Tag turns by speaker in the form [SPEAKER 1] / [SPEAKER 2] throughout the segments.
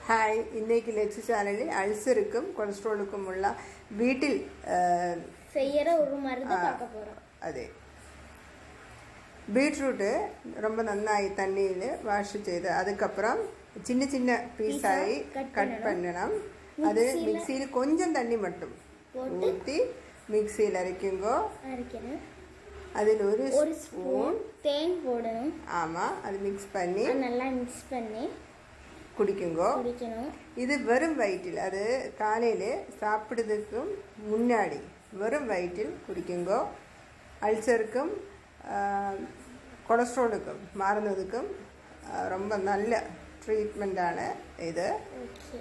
[SPEAKER 1] Hi இன்னைக்கு Lex சேனலில் அல்சருக்கும் கொலஸ்ட்ராலுக்கும் உள்ள வீட்டில் அஹ்,
[SPEAKER 2] செய்யற ஒரு மருந்து
[SPEAKER 1] ஆ.
[SPEAKER 2] பார்க்க போறோம்
[SPEAKER 1] അതെ ബീട്രൂട്ട് ரொம்ப നന്നായി തണ്ണിയിൽ വാഷ് ചെയ്ത് அதுக்கப்புறம் சின்ன சின்ன பீஸாയി
[SPEAKER 2] cut
[SPEAKER 1] கட் பண்ணணும் அது
[SPEAKER 2] மிக்ஸில-
[SPEAKER 1] மிக்சியில் கொஞ்சம் தண்ணி மட்டும்
[SPEAKER 2] போட்டு
[SPEAKER 1] ஊற்றி மிக்சியில் அரைக்குங்கோ
[SPEAKER 2] அரைக்கணும்
[SPEAKER 1] அதில் ஒரு
[SPEAKER 2] ஒரு
[SPEAKER 1] ஸ்பூன்
[SPEAKER 2] ஸ்பூன் தேன் போடணும்
[SPEAKER 1] ஆமாம் அது மிக்ஸ் பண்ணி
[SPEAKER 2] அது நல்லா மிக்ஸ் பண்ணி
[SPEAKER 1] குடிக்குங்கோ
[SPEAKER 2] குடிக்கணும்
[SPEAKER 1] இது வெறும் வயிற்றில் அது காலையில் சாப்பிடுறதுக்கும் முன்னாடி வெறும் வயிற்றில் குடிக்குங்கோ அல்சருக்கும் ஆஹ், கொலஸ்ட்ராலுக்கும் மாறுனதுக்கும் ஆஹ், ரொம்ப நல்ல ட்ரீட்மெண்ட்டான இது
[SPEAKER 2] ஓகே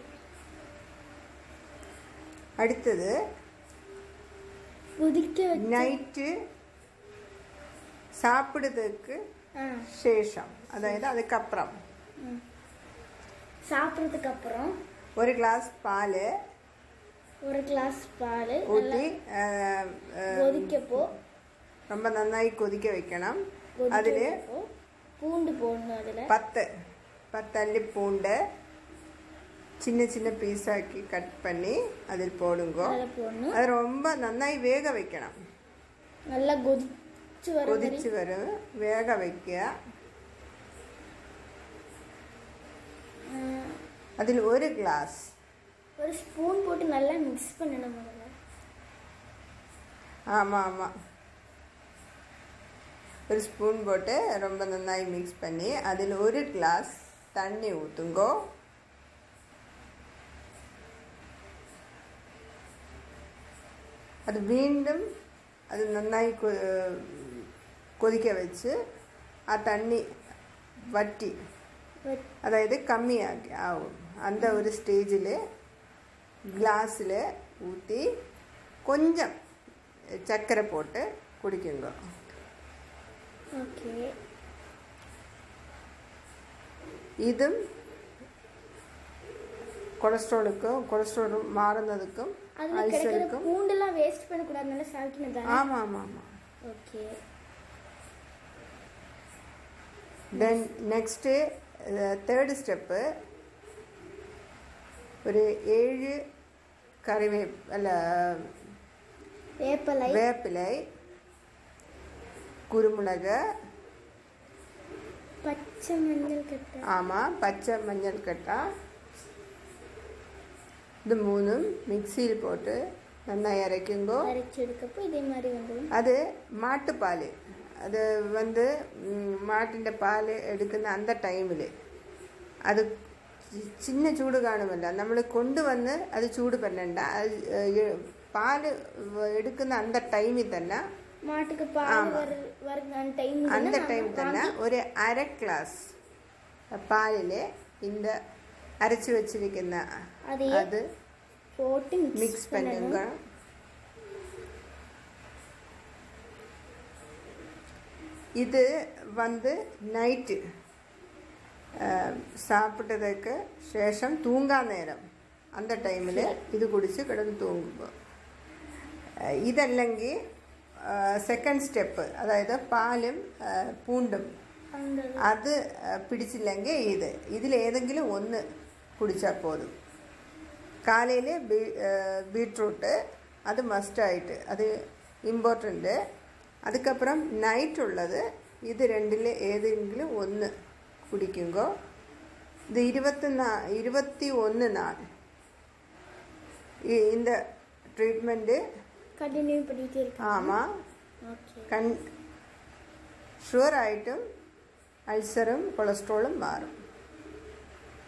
[SPEAKER 1] அடுத்தது
[SPEAKER 2] கொதிக்க வச்சு
[SPEAKER 1] நைட்டு சாப்பிடுறதுக்கு
[SPEAKER 2] ஆ
[SPEAKER 1] சேஷம் அதாவது அதுக்கப்புறம்
[SPEAKER 2] ம். சாப்பிட்றதுக்கு அப்புறம்
[SPEAKER 1] ஒரு கிளாஸ் பால்
[SPEAKER 2] ஒரு கிளாஸ் பால் நல்லா
[SPEAKER 1] ஊற்றி ஆஹ், ஆஹ்,
[SPEAKER 2] கொதிக்கப்போ
[SPEAKER 1] ரொம்ப நന്നായി கொதிக்க வைக்கணும்
[SPEAKER 2] கொதிக்க
[SPEAKER 1] அதில்
[SPEAKER 2] வைக்கப்போ பூண்டு போடணும் அதுல
[SPEAKER 1] பத்து பத்து அள்ளி பூண்டை சின்ன சின்ன பீஸாக்கி கட் பண்ணி அதில் போடுங்க
[SPEAKER 2] அதில் போடணும்
[SPEAKER 1] அது ரொம்ப நന്നായി வேக வைக்கணும்
[SPEAKER 2] நல்லா கொதிச்சு வர மாதிரி
[SPEAKER 1] கொதிச்சு வரும் வேக வைக்க
[SPEAKER 2] ஆ,
[SPEAKER 1] அதில் ஒரு கிளாஸ்
[SPEAKER 2] ஒரு ஸ்பூன் போட்டு நல்லா மிக்ஸ் பண்ணணும் முதல்ல
[SPEAKER 1] ஆமாம் ஆமாம் ஒரு ஸ்பூன் போட்டு ரொம்ப நന്നായി மிக்ஸ் பண்ணி அதில் ஒரு கிளாஸ் தண்ணி ஊற்றுங்கோ അത് വീണ്ടും അത് നന്നായി കൊ- കൊതിക്ക വെച്ച് ആ തണ്ണി വറ്റി
[SPEAKER 2] வ-
[SPEAKER 1] അതായത് കമ്മിയാക്കി ആവും അന്ത ഒരു സ്റ്റേജിൽ ഗ്ലാസ്സിൽ ഊറ്റി കൊഞ്ചം ചക്കര പോട്ട് കുടിക്കുമ്പോൾ
[SPEAKER 2] ஓகே
[SPEAKER 1] ഇതും കൊളസ്ട്രോളുക്കും കൊളസ്ട്രോൾ മാറുന്നതുക്കും
[SPEAKER 2] அதுல கிடைக்கிற
[SPEAKER 1] அல்சருக்கும்
[SPEAKER 2] பூண்டெல்லாம் வேஸ்ட் பண்ணக்கூடாது நல்லா சாப்பிட்டது தானே
[SPEAKER 1] ஆமாம் ஆமாம் ஆமாம்
[SPEAKER 2] okay
[SPEAKER 1] then next third step ഒരു ഏഴ് കറിവേ അല്ല
[SPEAKER 2] வேப்பலை
[SPEAKER 1] വേപ്പിலை കുരുമുളക്
[SPEAKER 2] பச்சை மஞ்சள் கட்டை
[SPEAKER 1] ആമാം പച്ച മഞ്ഞൾക്കട്ട ഇത് മൂന്നും മിക്സിയിൽ പോട്ട് നന്നായി അരയ്ക്കുമ്പോൾ
[SPEAKER 2] அரைச்சி எடுக்கப்போ இதே மாதிரி வந்துடும்
[SPEAKER 1] அது மாட்டுப்பால் அது வந்து ம், மாட்டிൻ്റെ പാൽ എടുക്കുന്ന അന്ത ടൈമിൽ അത് ചി- ചിന്ന ചൂട് കാണുമല്ല നമ്മൾ കൊണ്ടുവന്ന് അത് ചൂട് பண்ணണ്ട அது எ- பால் എടുക്കുന്ന അന്ത ടൈമിൽ തന്നെ
[SPEAKER 2] மாட்டுக்கு பால்
[SPEAKER 1] ஆமா.
[SPEAKER 2] வர வர டைம்
[SPEAKER 1] அந்த டைம் തന്നെ ഒരു അര ഗ്ലാസ് പാലിൽ இந்த അരച്ചു വച്ചിരിക്കുന്ന
[SPEAKER 2] അതെ.
[SPEAKER 1] അത്
[SPEAKER 2] போட்டு
[SPEAKER 1] மிக்ஸ்
[SPEAKER 2] மிக்ஸ்
[SPEAKER 1] பண்ணுங்க
[SPEAKER 2] பண்ணணும்
[SPEAKER 1] இது வந்து നൈറ്റ് സാപ്പിട്ടതൊക്കെ ശേഷം തൂങ്ങാൻ നേരം അന്ത ടൈമിൽ ഇത് കുടിച്ച് കിടന്ന് തൂങ്ങുമ്പോൾ ഇതല്ലെങ്കിൽ സെക്കൻഡ് സ്റ്റെപ്പ് അതായത് പാലും ആ, പൂണ്ടും
[SPEAKER 2] அந்த
[SPEAKER 1] അത് ആ, പിടിച്ചില്ലെങ്കിൽ ഇത് ഇതിലേതെങ്കിലും ഒന്ന് കുടിച്ചാൽ പോതും കാലയിൽ ബീ ബീട്രൂട്ട് അത് മസ്റ്റായിട്ട് അത് ഇമ്പോർട്ടൻ്റ് അതുക്കപ്പുറം നൈറ്റ് ഉള്ളത് ഇത് രണ്ടിൽ ഏതെങ്കിലും ഒന്ന് കുടിക്കുമ്പോൾ ഇത് ഇരുപത്തി നാ ഇരുപത്തി ഒന്ന് നാൾ ഈ இந்த ட்ரீட்மெண்ட்டு
[SPEAKER 2] கண்டினியூ பண்ணிட்டே இருக்கு
[SPEAKER 1] ആമാ
[SPEAKER 2] ஓகே
[SPEAKER 1] കൺ ഷുവറായിട്ടും അൾസറും കൊളസ്ട്രോളും മാറും